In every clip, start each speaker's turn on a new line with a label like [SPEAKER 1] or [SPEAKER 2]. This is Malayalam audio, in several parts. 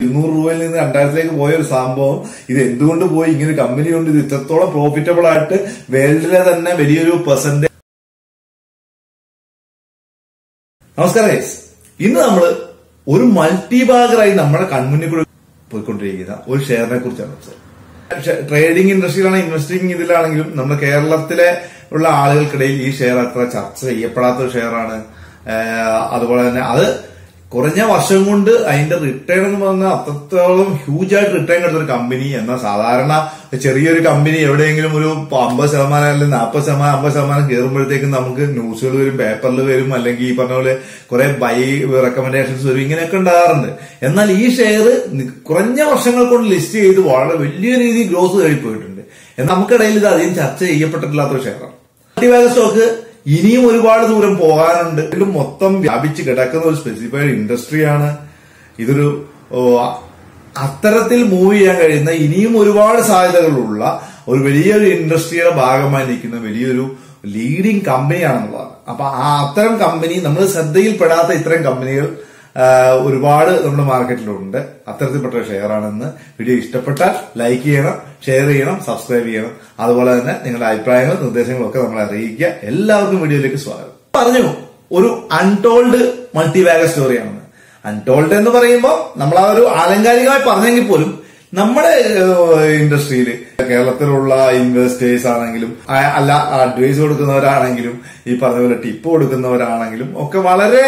[SPEAKER 1] ഇരുന്നൂറ് രൂപയിൽ നിന്ന് രണ്ടായിരത്തിലേക്ക് പോയ ഒരു സംഭവം ഇത് എന്തുകൊണ്ട് പോയി ഇങ്ങനെ ഒരു കമ്പനി കൊണ്ട് ഇത് ഇത്രത്തോളം പ്രോഫിറ്റബിൾ ആയിട്ട് വേൾഡിലെ തന്നെ വലിയൊരു പെർസെന്റ് നമസ്കാരം ഗൈസ് ഇന്ന് നമ്മൾ ഒരു മൾട്ടി ബാഗറായി നമ്മുടെ കൺമുന്നിൽ കൂടെ പോയിക്കൊണ്ടിരിക്കുന്ന ഒരു ഷെയറിനെ കുറിച്ചാണ് സംസാരിക്കുന്നത് ട്രേഡിംഗ് ഇൻഡസ്ട്രിയിലാണ് ഇൻവെസ്റ്റിംഗ് ഇതിലാണെങ്കിലും നമ്മുടെ കേരളത്തിലെ ഉള്ള ആളുകൾക്കിടയിൽ ഈ ഷെയർ അത്ര ചർച്ച ചെയ്യപ്പെടാത്ത ഒരു ഷെയറാണ് അതുപോലെ തന്നെ അത് കുറഞ്ഞ വർഷം കൊണ്ട് അതിന്റെ റിട്ടേൺ എന്ന് പറഞ്ഞാൽ അത്രത്തോളം ഹ്യൂജ് ആയിട്ട് റിട്ടേൺ എടുത്ത ഒരു കമ്പനി എന്നാൽ സാധാരണ ചെറിയൊരു കമ്പനി എവിടെയെങ്കിലും ഒരു അമ്പത് ശതമാനം അല്ലെങ്കിൽ നാൽപ്പത് ശതമാനം അമ്പത് ശതമാനം കയറുമ്പോഴത്തേക്കും നമുക്ക് ന്യൂസുകൾ വരും പേപ്പറിൽ വരും അല്ലെങ്കിൽ ഈ പറഞ്ഞ പോലെ കുറെ ബൈ റെക്കമെൻഡേഷൻസ് വരും ഇങ്ങനെയൊക്കെ ഉണ്ടാകാറുണ്ട് എന്നാൽ ഈ ഷെയർ കുറഞ്ഞ വർഷങ്ങൾ കൊണ്ട് ലിസ്റ്റ് ചെയ്ത് വളരെ വലിയ രീതിയിൽ ഗ്രോത്ത് കയറി പോയിട്ടുണ്ട് എന്നാൽ നമുക്കിടയിൽ ഇത് അധികം ചർച്ച ചെയ്യപ്പെട്ടിട്ടില്ലാത്ത ഒരു ഷെയറാണ് മൾട്ടിവാഗ സ്റ്റോക്ക് ഇനിയും ഒരുപാട് ദൂരം പോകാനുണ്ട് ഇതിലും മൊത്തം വ്യാപിച്ച് കിടക്കുന്ന ഒരു സ്പെസിഫൈഡ് ഇൻഡസ്ട്രിയാണ് ഇതൊരു ഓ, അത്തരത്തിൽ മൂവ് ചെയ്യാൻ കഴിയുന്ന ഇനിയും ഒരുപാട് സാധ്യതകളുള്ള ഒരു വലിയൊരു ഇൻഡസ്ട്രിയുടെ ഭാഗമായി നിൽക്കുന്ന വലിയൊരു ലീഡിംഗ് കമ്പനിയാണെന്നുള്ളതാണ് അപ്പൊ ആ അത്തരം കമ്പനി നമ്മൾ ശ്രദ്ധയിൽപ്പെടാത്ത ഇത്തരം കമ്പനികൾ ആ, ഒരുപാട് നമ്മുടെ മാർക്കറ്റിലുണ്ട് അത്തരത്തിൽപ്പെട്ട ഒരു ഷെയർ ആണെന്ന് വീഡിയോ ഇഷ്ടപ്പെട്ടാൽ ലൈക്ക് ചെയ്യണം ഷെയർ ചെയ്യണം സബ്സ്ക്രൈബ് ചെയ്യണം അതുപോലെ തന്നെ നിങ്ങളുടെ അഭിപ്രായങ്ങളും നിർദ്ദേശങ്ങളും ഒക്കെ നമ്മളെ അറിയിക്കുക എല്ലാവർക്കും വീഡിയോയിലേക്ക് സ്വാഗതം പറഞ്ഞു ഒരു അൺടോൾഡ് മൾട്ടിവാഗ സ്റ്റോറിയാണെന്ന് അൺടോൾഡ് എന്ന് പറയുമ്പോൾ നമ്മൾ ആ ഒരു ആലങ്കാരികമായി പറഞ്ഞെങ്കിൽ പോലും നമ്മുടെ ഇൻഡസ്ട്രിയിൽ കേരളത്തിലുള്ള ഇൻവെസ്റ്റേഴ്സ് ആണെങ്കിലും ആ- അല്ല അഡ്വൈസ് കൊടുക്കുന്നവരാണെങ്കിലും ഈ പറഞ്ഞ പോലെ ടിപ്പ് കൊടുക്കുന്നവരാണെങ്കിലും ഒക്കെ വളരെ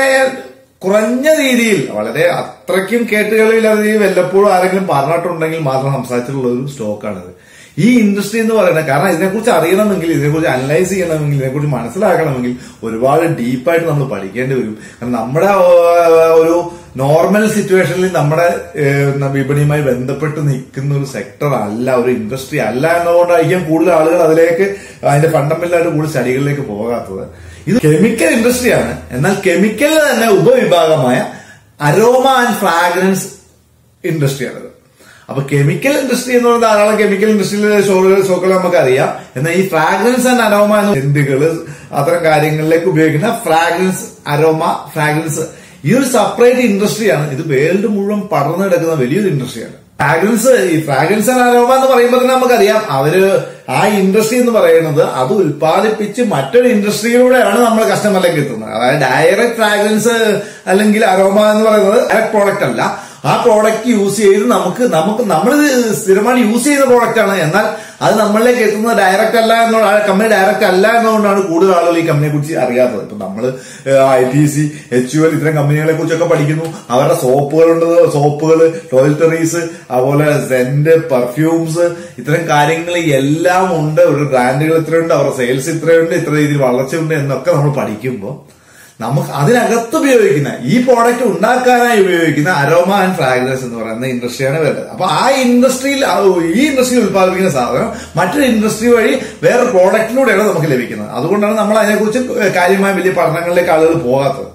[SPEAKER 1] കുറഞ്ഞ രീതിയിൽ വളരെ അത്രയ്ക്കും കേട്ടുകളില്ലാത്ത രീതിയിൽ വല്ലപ്പോഴും ആരെങ്കിലും പറഞ്ഞിട്ടുണ്ടെങ്കിൽ മാത്രം സംസാരിച്ചിട്ടുള്ള ഒരു സ്റ്റോക്കാണിത് ഈ ഇൻഡസ്ട്രി എന്ന് പറയുന്നത് കാരണം ഇതിനെക്കുറിച്ച് അറിയണമെങ്കിൽ ഇതിനെക്കുറിച്ച് അനലൈസ് ചെയ്യണമെങ്കിൽ ഇതിനെക്കുറിച്ച് മനസ്സിലാക്കണമെങ്കിൽ ഒരുപാട് ഡീപ്പായിട്ട് നമ്മൾ പഠിക്കേണ്ടി വരും കാരണം നമ്മുടെ ആ, ഒരു നോർമൽ സിറ്റുവേഷനിൽ നമ്മുടെ ഏഹ്, വിപണിയുമായി ബന്ധപ്പെട്ട് നിൽക്കുന്ന ഒരു സെക്ടർ അല്ല ഒരു ഇൻഡസ്ട്രി അല്ല എന്നതുകൊണ്ടായിരിക്കും കൂടുതൽ ആളുകൾ അതിലേക്ക് അതിന്റെ ഫണ്ടമെന്റലായിട്ട് കൂടുതൽ സ്റ്റഡികളിലേക്ക് പോകാത്തത് ഇത് കെമിക്കൽ ഇൻഡസ്ട്രിയാണ് എന്നാൽ കെമിക്കലിന് തന്നെ ഉപവിഭാഗമായ അരോമ ആൻഡ് ഫ്രാഗ്രൻസ് ഇൻഡസ്ട്രിയാണിത് അപ്പൊ കെമിക്കൽ ഇൻഡസ്ട്രി എന്ന് പറയുന്നത് ധാരാളം കെമിക്കൽ ഇൻഡസ്ട്രിയിലെ ഷോകൾ ഷോക്കൾ നമുക്കറിയാം എന്നാൽ ഈ ഫ്രാഗ്രൻസ് ആൻഡ് അരോമ എന്ന സെന്റുകള് അത്തരം കാര്യങ്ങളിലേക്ക് ഉപയോഗിക്കുന്ന ഫ്രാഗ്രൻസ് അരോമ ഫ്രാഗ്രൻസ് ഈ ഒരു സെപ്പറേറ്റ് ഇൻഡസ്ട്രിയാണ് ഇത് വേൾഡ് മുഴുവൻ പടർന്നു കിടക്കുന്ന വലിയൊരു ഇൻഡസ്ട്രിയാണ് ഫ്രാഗ്രൻസ് ഈ ഫ്രാഗ്രൻസ് ആൻഡ് അരോമ എന്ന് പറയുമ്പോൾ തന്നെ നമുക്കറിയാം അവര് ആ ഇൻഡസ്ട്രി എന്ന് പറയുന്നത് അത് ഉൽപ്പാദിപ്പിച്ച് മറ്റൊരു ഇൻഡസ്ട്രിയിലൂടെയാണ് നമ്മൾ കസ്റ്റമറിലേക്ക് എത്തുന്നത് അതായത് ഡയറക്റ്റ് ഫ്രാഗ്രൻസ് അല്ലെങ്കിൽ അരോമ എന്ന് പറയുന്നത് ഡയറക്റ്റ് പ്രോഡക്റ്റ് അല്ല ആ പ്രോഡക്റ്റ് യൂസ് ചെയ്ത് നമുക്ക് നമുക്ക് നമ്മൾ സ്ഥിരമായി യൂസ് ചെയ്യുന്ന പ്രോഡക്റ്റ് ആണ് എന്നാൽ അത് നമ്മളിലേക്ക് എത്തുന്നത് ഡയറക്റ്റ് അല്ല എന്നുള്ള കമ്പനി ഡയറക്റ്റ് അല്ല എന്നുകൊണ്ടാണ് കൂടുതൽ ആളുകൾ ഈ കമ്പനിയെ കുറിച്ച് അറിയാത്തത് ഇപ്പൊ നമ്മൾ I T C H U L ഇത്തരം കമ്പനികളെ കുറിച്ചൊക്കെ പഠിക്കുന്നു അവരുടെ സോപ്പുകളുണ്ട് സോപ്പുകൾ ടോയ്ലറ്ററീസ് അതുപോലെ സെന്റ് പെർഫ്യൂംസ് ഇത്തരം കാര്യങ്ങൾ എല്ലാം ഉണ്ട് ഒരു ബ്രാൻഡുകൾ ഇത്രയുണ്ട് അവരുടെ സെയിൽസ് ഇത്രയുണ്ട് ഇത്ര രീതിയിൽ വളർച്ചയുണ്ട് എന്നൊക്കെ നമ്മൾ പഠിക്കുമ്പോൾ നമുക്ക് അതിനകത്ത് ഉപയോഗിക്കുന്ന ഈ പ്രോഡക്റ്റ് ഉണ്ടാക്കാനായി ഉപയോഗിക്കുന്ന അരോമ ആൻഡ് ഫ്രാഗ്രൻസ് എന്ന് പറയുന്ന ഇൻഡസ്ട്രിയാണ് വരുന്നത് അപ്പൊ ആ ഇൻഡസ്ട്രിയിൽ ആ ഈ ഇൻഡസ്ട്രിയിൽ ഉത്പാദിപ്പിക്കുന്ന സാധനം മറ്റൊരു ഇൻഡസ്ട്രി വഴി വേറെ പ്രോഡക്റ്റിലൂടെയാണ് നമുക്ക് ലഭിക്കുന്നത് അതുകൊണ്ടാണ് നമ്മൾ അതിനെക്കുറിച്ച് കാര്യമായ വലിയ പഠനങ്ങളിലേക്ക് ആളുകൾ പോകാത്തത്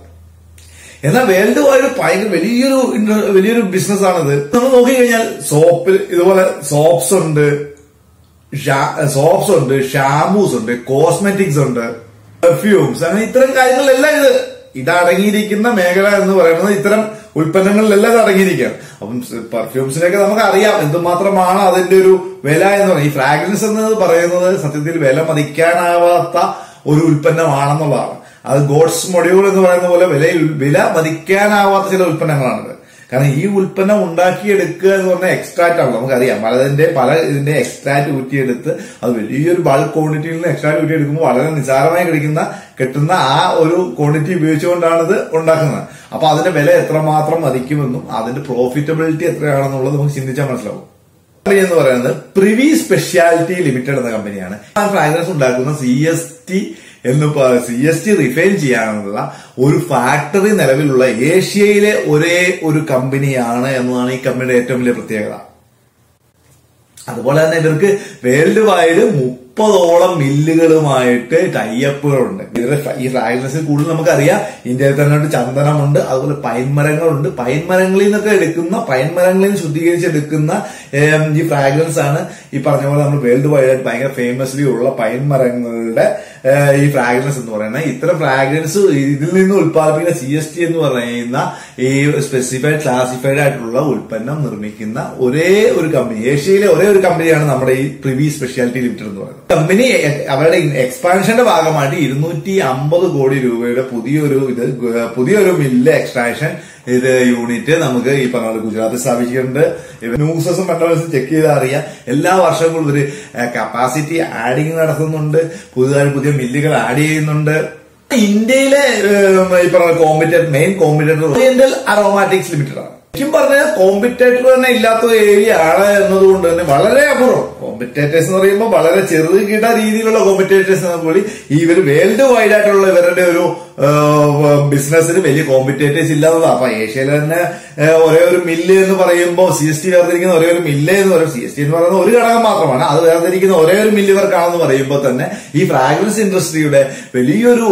[SPEAKER 1] എന്നാൽ വേൾഡ് വൈഡ് ഭയങ്കര വലിയൊരു ഇൻഡ- വലിയൊരു ബിസിനസ് ആണിത് നമ്മൾ നോക്കിക്കഴിഞ്ഞാൽ സോപ്പിൽ ഇതുപോലെ സോപ്സ് ഉണ്ട് സോപ്സ് ഉണ്ട് ഷാംപൂസ് ഉണ്ട് കോസ്മെറ്റിക്സ് ഉണ്ട് പെർഫ്യൂംസ് അങ്ങനെ ഇത്തരം കാര്യങ്ങളിലെല്ലാം ഇത് ഇത് അടങ്ങിയിരിക്കുന്ന മേഖല എന്ന് പറയുന്നത് ഇത്തരം ഉൽപ്പന്നങ്ങളിലെല്ലാം ഇത് അടങ്ങിയിരിക്കുകയാണ് അപ്പം പെർഫ്യൂംസിനൊക്കെ നമുക്ക് അറിയാം എന്തുമാത്രമാണ് അതിന്റെ ഒരു വില എന്ന് പറയുന്നത് ഈ ഫ്രാഗ്രൻസ് എന്നത് പറയുന്നത് സത്യത്തിൽ വില മതിക്കാനാവാത്ത ഒരു ഉൽപ്പന്നമാണെന്നുള്ളതാണ് അത് ഗോഡ്സ് മൊഡ്യൂൾ എന്ന് പറയുന്ന പോലെ വില വില മതിക്കാനാവാത്ത ചില ഉൽപ്പന്നങ്ങളാണിത് കാരണം ഈ ഉൽപ്പന്നം ഉണ്ടാക്കിയെടുക്കുക എന്ന് പറഞ്ഞാൽ എക്സ്ട്രാക്ട് ആണല്ലോ നമുക്കറിയാം പലതിന്റെ പല ഇതിന്റെ എക്സ്ട്രാക്ട് ഊറ്റിയെടുത്ത് അത് വലിയൊരു ബൾക്ക് ക്വാണ്ടിറ്റിയിൽ നിന്ന് എക്സ്ട്രാക്ട് ഊറ്റിയെടുക്കുമ്പോൾ വളരെ നിസാരമായി കിടക്കുന്ന കിട്ടുന്ന ആ ഒരു ക്വാണ്ടിറ്റി ഉപയോഗിച്ചുകൊണ്ടാണ് ഇത് ഉണ്ടാക്കുന്നത് അപ്പൊ അതിന്റെ വില എത്രമാത്രം മതിക്കുമെന്നും അതിന്റെ പ്രോഫിറ്റബിലിറ്റി എത്രയാണെന്നുള്ളത് നമുക്ക് ചിന്തിച്ചാൽ മനസ്സിലാവും കമ്പനി എന്ന് പറയുന്നത് പ്രിവി സ്പെഷ്യാലിറ്റി ലിമിറ്റഡ് എന്ന കമ്പനിയാണ് ആ ഫ്രാഗ്രൻസ് ഉണ്ടാക്കുന്ന സി എസ് ടി എന്ന് സി എസ് ടി റിഫൈൻ ചെയ്യാനുള്ള ഒരു ഫാക്ടറി നിലവിലുള്ള ഏഷ്യയിലെ ഒരേ ഒരു കമ്പനിയാണ് എന്നതാണ് ഈ കമ്പനിയുടെ ഏറ്റവും വലിയ പ്രത്യേകത അതുപോലെ തന്നെ ഇവർക്ക് വേൾഡ് വൈഡ് മുപ്പതോളം മില്ലുകളുമായിട്ട് ടൈഅപ്പുകളുണ്ട് ഇതിന്റെ ഫ- ഈ ഫ്രാഗ്രൻസിൽ കൂടുതൽ നമുക്കറിയാം ഇന്ത്യയിൽ തന്നെ ഉണ്ട് ചന്ദനമുണ്ട് അതുപോലെ പൈൻ മരങ്ങളുണ്ട് പൈൻ മരങ്ങളിൽ നിന്നൊക്കെ എടുക്കുന്ന പൈൻ മരങ്ങളിൽ നിന്ന് ശുദ്ധീകരിച്ചെടുക്കുന്ന ഏം, ഈ ഫ്രാഗ്രൻസ് ആണ് ഈ പറഞ്ഞ പോലെ നമ്മൾ വേൾഡ് വൈഡ് ആയിട്ട് ഭയങ്കര ഫേമസ്ലി ഉള്ള പൈൻ മരങ്ങളുടെ ഏ, ഈ ഫ്രാഗ്രൻസ് എന്ന് പറയുന്നത് ഇത്തരം ഫ്രാഗ്രൻസ് ഇതിൽ നിന്ന് ഉത്പാദിപ്പിക്കുന്ന സി എസ് ടി എന്ന് പറയുന്ന ഈ സ്പെസിഫൈഡ് ക്ലാസിഫൈഡ് ആയിട്ടുള്ള ഉൽപ്പന്നം നിർമ്മിക്കുന്ന ഒരേ ഒരു കമ്പനി ഏഷ്യയിലെ ഒരേ ഒരു കമ്പനിയാണ് നമ്മുടെ ഈ പ്രിവി സ്പെഷ്യാലിറ്റി ലിമിറ്റഡ് എന്ന് പറയുന്നത് കമ്പനി എ- അവരുടെ എക്സ്പാൻഷന്റെ ഭാഗമായിട്ട് ഇരുന്നൂറ്റി അമ്പത് കോടി രൂപയുടെ പുതിയൊരു ഇത് ഗ- പുതിയൊരു മില്ല് എക്സ്ട്രാക്ഷൻ ഇത് യൂണിറ്റ് നമുക്ക് ഈ പറഞ്ഞ പോലെ ഗുജറാത്തിൽ സ്ഥാപിച്ചിട്ടുണ്ട് ന്യൂസസും ഫണ്ടമെന്റ്സും ചെക്ക് ചെയ്താൽ അറിയാം എല്ലാ വർഷങ്ങളും ഇവര് കപ്പാസിറ്റി ആഡിങ് നടത്തുന്നുണ്ട് പുതുതായി പുതിയ മില്ലുകൾ ആഡ് ചെയ്യുന്നുണ്ട് ഇന്ത്യയിലെ ഏം, ഈ പറഞ്ഞ competitor main competitor Oriental Aromatics Limited ആണ് ശരിക്കും പറഞ്ഞാൽ കോമ്പറ്റേറ്റർ തന്നെ ഇല്ലാത്ത ഒരു ഏരിയ ആണ് എന്നതുകൊണ്ട് തന്നെ വളരെ അപൂർവം കോമ്പറ്റേറ്റേഴ്സ് എന്ന് പറയുമ്പോൾ വളരെ ചെറുകിട രീതിയിലുള്ള കോമ്പറ്റേറ്റേഴ്സ് കൂടി ഇവർ വേൾഡ് വൈഡ് ആയിട്ടുള്ള ഇവരുടെ ഒരു ബിസിനസ്സിന് വലിയ കോമ്പറ്റേറ്റേഴ്സ് ഇല്ലാത്തതാണ് അപ്പൊ ഏഷ്യയിൽ തന്നെ ഏ, ഒരേ ഒരു മില്ല് എന്ന് പറയുമ്പോൾ സി എസ് ടി വേർതിരിക്കുന്ന ഒരേ ഒരു മില്ല് എന്ന് പറയും സി എസ് ടി എന്ന് പറയുന്ന ഒരു ഘടകം മാത്രമാണ് അത് വേർതിരിക്കുന്ന ഒരേ ഒരു മില്ല് ഇവർക്കാണെന്ന് പറയുമ്പോൾ തന്നെ ഈ ഫ്രാഗ്രൻസ് ഇൻഡസ്ട്രിയുടെ വലിയൊരു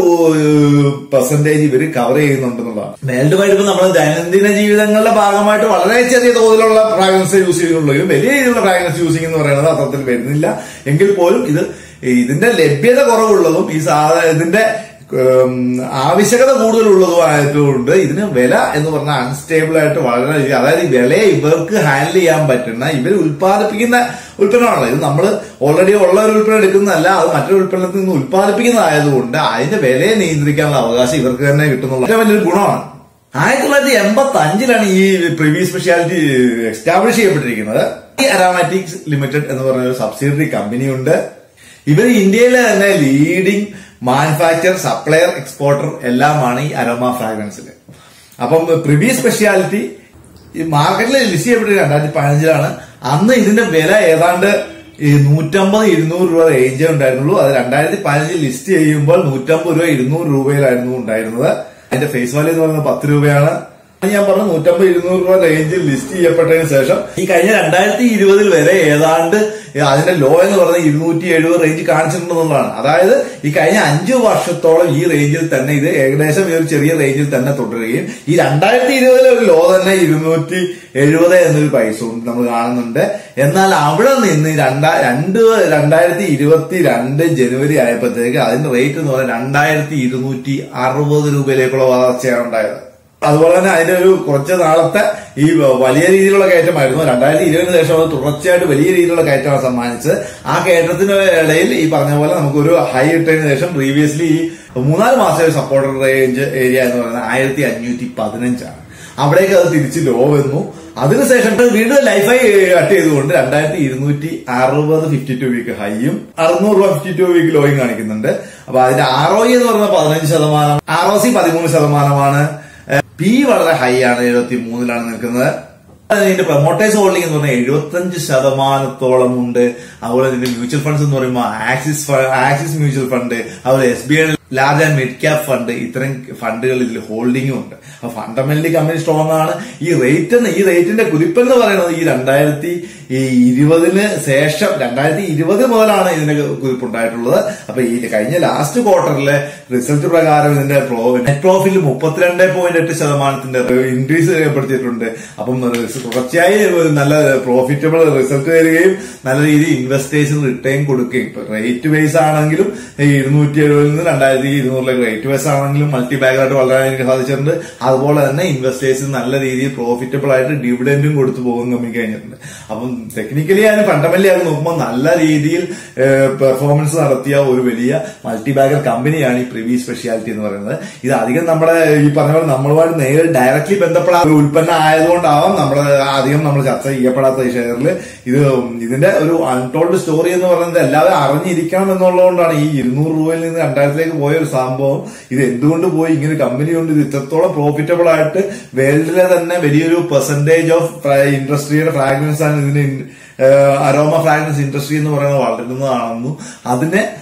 [SPEAKER 1] പെർസെന്റേജ് ഇവർ കവർ ചെയ്യുന്നുണ്ടെന്നുള്ളതാണ് വേൾഡ് വൈഡ് ഇപ്പൊ നമ്മൾ ദൈനംദിന ജീവിതങ്ങളുടെ ഭാഗമായിട്ട് വളരെ ചെറിയ തോതിലുള്ള ഫ്രാഗ്രൻസ് യൂസ് ചെയ്യുന്നുള്ളെങ്കിലും വലിയ രീതിയിലുള്ള ഫ്രാഗ്രൻസ് യൂസിംഗ് എന്ന് പറയുന്നത് അത്തരത്തിൽ വരുന്നില്ല എങ്കിൽ പോലും ഇത് ഇതിന്റെ ലഭ്യത കുറവുള്ളതും ഈ സാധന ഇതിന്റെ ഉം, ആവശ്യകത കൂടുതലുള്ളതുമായതുകൊണ്ട് ഇതിന് വില എന്ന് പറഞ്ഞാൽ അൺസ്റ്റേബിൾ ആയിട്ട് വളരെ രീതി- അതായത് ഈ വിലയെ ഇവർക്ക് ഹാൻഡിൽ ചെയ്യാൻ പറ്റുന്ന ഇവർ ഉൽപ്പാദിപ്പിക്കുന്ന ഉൽപ്പന്നമാണല്ലോ ഇത് നമ്മൾ ഓൾറെഡി ഉള്ള ഒരു ഉൽപ്പന്നം എടുക്കുന്നതല്ല അത് മറ്റൊരു ഉൽപ്പന്നത്തിൽ നിന്ന് ഉൽപ്പാദിപ്പിക്കുന്നതായതുകൊണ്ട് അതിന്റെ വിലയെ നിയന്ത്രിക്കാനുള്ള അവകാശം ഇവർക്ക് തന്നെ കിട്ടുന്നുള്ള ഏറ്റവും വലിയൊരു ഗുണമാണ് ആയിരത്തി തൊള്ളായിരത്തി എൺപത്തി അഞ്ചിലാണ് ഈ പ്രിവി സ്പെഷ്യാലിറ്റി എസ്റ്റാബ്ലിഷ് ചെയ്യപ്പെട്ടിരിക്കുന്നത് ഈ അരോമാറ്റിക്സ് ലിമിറ്റഡ് എന്ന് പറഞ്ഞ ഒരു സബ്സിഡറി കമ്പനിയുണ്ട് ഇവർ ഇന്ത്യയിലെ തന്നെ ലീഡിംഗ് മാനുഫാക്ചർ സപ്ലയർ എക്സ്പോർട്ടർ എല്ലാമാണ് ഈ അരോമ ഫ്രാഗ്രൻസിൽ അപ്പം പ്രിവി സ്പെഷ്യാലിറ്റി ഈ മാർക്കറ്റിൽ ലിസ്റ്റ് ചെയ്യപ്പെട്ടത് രണ്ടായിരത്തി പതിനഞ്ചിലാണ് അന്ന് ഇതിന്റെ വില ഏതാണ്ട് ഈ നൂറ്റമ്പത് ഇരുന്നൂറ് രൂപ റേഞ്ചേ ഉണ്ടായിരുന്നുള്ളൂ അത് രണ്ടായിരത്തി പതിനഞ്ചിൽ ലിസ്റ്റ് ചെയ്യുമ്പോൾ നൂറ്റമ്പത് രൂപ ഇരുന്നൂറ് രൂപയിലായിരുന്നു ഉണ്ടായിരുന്നത് അതിന്റെ ഫേസ് വാല്യൂ എന്ന് പറയുന്നത് പത്ത് രൂപയാണ് ഞാൻ പറഞ്ഞു നൂറ്റമ്പത് ഇരുന്നൂറ് രൂപ റേഞ്ചിൽ ലിസ്റ്റ് ചെയ്യപ്പെട്ടതിന് ശേഷം ഈ കഴിഞ്ഞ രണ്ടായിരത്തി ഇരുപതിൽ വരെ ഏതാണ്ട് അതിന്റെ ലോ എന്ന് പറയുന്നത് ഇരുന്നൂറ്റി എഴുപത് റേഞ്ച് കാണിച്ചിട്ടുണ്ടെന്നുള്ളതാണ് അതായത് ഈ കഴിഞ്ഞ അഞ്ചു വർഷത്തോളം ഈ റേഞ്ചിൽ തന്നെ ഇത് ഏകദേശം ഈ ഒരു ചെറിയ റേഞ്ചിൽ തന്നെ തുടരുകയും ഈ രണ്ടായിരത്തി ഇരുപതിലെ ഒരു ലോ തന്നെ ഇരുന്നൂറ്റി എഴുപത് എന്നൊരു പൈസ നമ്മൾ കാണുന്നുണ്ട് എന്നാൽ അവിടെ നിന്ന് രണ്ടാ രണ്ട് രണ്ടായിരത്തി ഇരുപത്തി രണ്ട് ജനുവരി ആയപ്പോഴത്തേക്ക് അതിന്റെ റേറ്റ് എന്ന് പറയുന്നത് രണ്ടായിരത്തി ഇരുന്നൂറ്റി അറുപത് രൂപയിലേക്കുള്ള വളർച്ചയാണ് ഉണ്ടായത് അതുപോലെ തന്നെ അതിന്റെ ഒരു കുറച്ച് നാളത്തെ ഈ വലിയ രീതിയിലുള്ള കയറ്റമായിരുന്നു രണ്ടായിരത്തി ഇരുപതിന് ശേഷം അത് തുടർച്ചയായിട്ട് വലിയ രീതിയിലുള്ള കയറ്റമാണ് സമ്മാനിച്ചത് ആ കയറ്റത്തിന് ഇടയിൽ ഈ പറഞ്ഞ പോലെ നമുക്കൊരു ഹൈ ഇട്ടതിന് ശേഷം പ്രീവിയസ്ലി ഈ മൂന്നാല് മാസം സപ്പോർട്ടർ റേഞ്ച് ഏരിയ എന്ന് പറയുന്നത് ആയിരത്തി അഞ്ഞൂറ്റി പതിനഞ്ചാണ് അവിടേക്ക് അത് തിരിച്ച് ലോ വന്നു അതിനുശേഷം വീണ്ടും ലൈഫായി കട്ട് ചെയ്തുകൊണ്ട് രണ്ടായിരത്തി ഇരുന്നൂറ്റി അറുപത് ഫിഫ്റ്റി ടു വീക്ക് ഹൈയും അറുന്നൂറ് രൂപ ഫിഫ്റ്റി ടു വീക്ക് ലോയും കാണിക്കുന്നുണ്ട് അപ്പൊ അതിന്റെ ആർ ഒ എന്ന് പറയുന്നത് പതിനഞ്ച് ശതമാനം ആർ ഒ സി പതിമൂന്ന് ശതമാനമാണ് പി വളരെ ഹൈ ആണ് എഴുപത്തി മൂന്നിലാണ് നിൽക്കുന്നത് ഇതിന്റെ പ്രൊമോട്ടേഴ്സ് ഹോൾഡിംഗ് എന്ന് പറഞ്ഞാൽ എഴുപത്തഞ്ച് ശതമാനത്തോളം ഉണ്ട് അതുപോലെ ഇതിന്റെ മ്യൂച്വൽ ഫണ്ട്സ് എന്ന് പറയുമ്പോൾ ആക്സിസ് ഫ- ആക്സിസ് മ്യൂച്വൽ ഫണ്ട് അതുപോലെ S B I large and mid cap fund ഇത്തരം ഫണ്ടുകൾ ഇതിൽ ഹോൾഡിംഗും ഉണ്ട് അപ്പൊ ഫണ്ടമെന്റലി കമ്പനി സ്ട്രോങ് ആണ് ഈ റേറ്റ് ഈ റേറ്റിന്റെ കുതിപ്പ് എന്ന് പറയുന്നത് ഈ രണ്ടായിരത്തി ഈ ഇരുപതിന് ശേഷം രണ്ടായിരത്തി ഇരുപത് മുതലാണ് ഇതിന്റെ കുതിപ്പ് ഉണ്ടായിട്ടുള്ളത് അപ്പൊ ഈ കഴിഞ്ഞ ലാസ്റ്റ് ക്വാർട്ടറിലെ റിസൾട്ട് പ്രകാരം ഇതിന്റെ നെറ്റ് പ്രോഫിറ്റ് മുപ്പത്തിരണ്ട് പോയിന്റ് എട്ട് ശതമാനത്തിന്റെ ഇൻക്രീസ് രേഖപ്പെടുത്തിയിട്ടുണ്ട് അപ്പം തുടർച്ചയായി നല്ല പ്രോഫിറ്റബിൾ റിസൾട്ട് തരികയും നല്ല രീതിയിൽ ഇൻവെസ്റ്റേഴ്സിന് റിട്ടേൺ കൊടുക്കുകയും ഇപ്പൊ റേറ്റ് ബേസ് ആണെങ്കിലും ഈ ഇരുന്നൂറ്റി എഴുപതിൽ നിന്ന് രണ്ടായിരത്തി ഇരുന്നൂറിലേക്ക് റേറ്റ് ബേസ് ആണെങ്കിലും മൾട്ടി ബാഗായിട്ട് വളരാൻ എനിക്ക് സാധിച്ചിട്ടുണ്ട് അതുപോലെ തന്നെ ഇൻവെസ്റ്റേഴ്സിന് നല്ല രീതിയിൽ പ്രോഫിറ്റബിൾ ആയിട്ട് ഡിവിഡൻഡും കൊടുത്തു പോകും കമ്പനി കഴിഞ്ഞിട്ടുണ്ട് അപ്പം ടെക്നിക്കലി അതിന് ഫണ്ടമെന്റലി അത് നോക്കുമ്പോൾ നല്ല രീതിയിൽ പെർഫോമൻസ് നടത്തിയ ഒരു വലിയ മൾട്ടി ബാഗർ കമ്പനിയാണ് ഈ പ്രിവി സ്പെഷ്യാലിറ്റി എന്ന് പറയുന്നത് ഇത് അധികം നമ്മുടെ ഈ പറഞ്ഞ പോലെ നമ്മളുമായിട്ട് നേരിൽ ഡയറക്ട്ലി ബന്ധപ്പെടാത്ത ഒരു ഉൽപ്പന്നം ആയതുകൊണ്ടാവാം നമ്മൾ അധികം നമ്മൾ ചർച്ച ചെയ്യപ്പെടാത്ത ഈ ഷെയറിൽ ഇത് ഇതിന്റെ ഒരു അൺടോൾഡ് സ്റ്റോറി എന്ന് പറയുന്നത് എല്ലാവരും അറിഞ്ഞിരിക്കണം എന്നുള്ളതുകൊണ്ടാണ് ഈ ഇരുന്നൂറ് രൂപയിൽ നിന്ന് രണ്ടായിരത്തിലേക്ക് പോയ ഒരു സംഭവം ഇത് എന്തുകൊണ്ട് പോയി ഇങ്ങനെ കമ്പനി കൊണ്ട് ഇത് ഇത്രത്തോളം പ്രോഫിറ്റബിൾ ആയിട്ട് വേൾഡിലെ തന്നെ വലിയൊരു പെർസെന്റേജ് ഓഫ് ഇൻഡസ്ട്രിയുടെ ഫ്രാഗ്രൻസ് ആണ് ഇതിന് അരോമ ഫ്രാഗ്രൻസ് ഇൻഡസ്ട്രി എന്ന് പറയുന്നത് വളരുന്നതാണെന്നും അതിനെ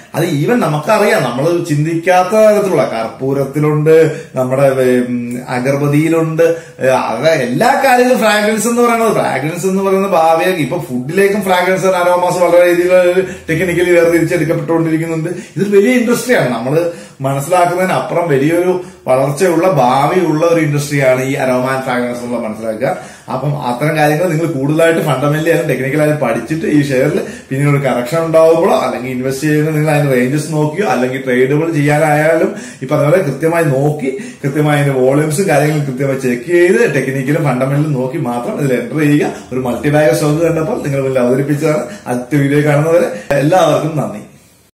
[SPEAKER 1] അത് ഈവൻ നമുക്കറിയാം നമ്മൾ ചിന്തിക്കാത്ത തരത്തിലുള്ള കർപ്പൂരത്തിലുണ്ട് നമ്മുടെ ഉം, അഗർബതിയിലുണ്ട് ഏ, അത് എല്ലാ കാര്യങ്ങളും ഫ്രാഗ്രൻസ് എന്ന് പറയുന്നത് ഫ്രാഗ്രൻസ് എന്ന് പറയുന്നത് ഭാവിയെ ഇപ്പൊ ഫുഡിലേക്കും ഫ്രാഗ്രൻസ് അരോമാസ് വളരെ രീതിയിൽ ടെക്നിക്കലി വേർതിരിച്ചെടുക്കപ്പെട്ടുകൊണ്ടിരിക്കുന്നുണ്ട് ഇതൊരു വലിയ ഇൻഡസ്ട്രിയാണ് നമ്മൾ മനസ്സിലാക്കുന്നതിനപ്പുറം വലിയൊരു വളർച്ചയുള്ള ഭാവിയുള്ള ഒരു ഇൻഡസ്ട്രിയാണ് ഈ അരോമാൻ ഫ്രാഗ്രൻസ് എന്നുള്ള മനസ്സിലാക്കുക അപ്പം അത്തരം കാര്യങ്ങൾ നിങ്ങൾ കൂടുതലായിട്ട് ഫണ്ടമെന്റലി ആയാലും ടെക്നിക്കലായാലും പഠിച്ചിട്ട് ഈ ഷെയറിൽ പിന്നീട് ഒരു കറക്ഷൻ ഉണ്ടാവുമ്പോഴോ അല്ലെങ്കിൽ ഇൻവെസ്റ്റ് ചെയ്യുന്ന നിങ്ങൾ അതിന്റെ റേഞ്ചസ് നോക്കിയോ അല്ലെങ്കിൽ ട്രേഡുകൾ ചെയ്യാനായാലും ഈ പറഞ്ഞ പോലെ കൃത്യമായി നോക്കി കൃത്യമായി അതിന്റെ വോളിയൂംസും കാര്യങ്ങളും കൃത്യമായി ചെക്ക് ചെയ്ത് ടെക്നിക്കലും ഫണ്ടമെന്റലും നോക്കി മാത്രം ഇതിൽ എൻ്റർ ചെയ്യുക ഒരു മൾട്ടി ബാഗർ സ്റ്റോക്ക് കണ്ടപ്പോൾ നിങ്ങൾ മുന്നിൽ അവതരിപ്പിച്ചതാണ് അടുത്ത വീഡിയോ കാണുന്നവരെ എല്ലാവർക്കും നന്ദി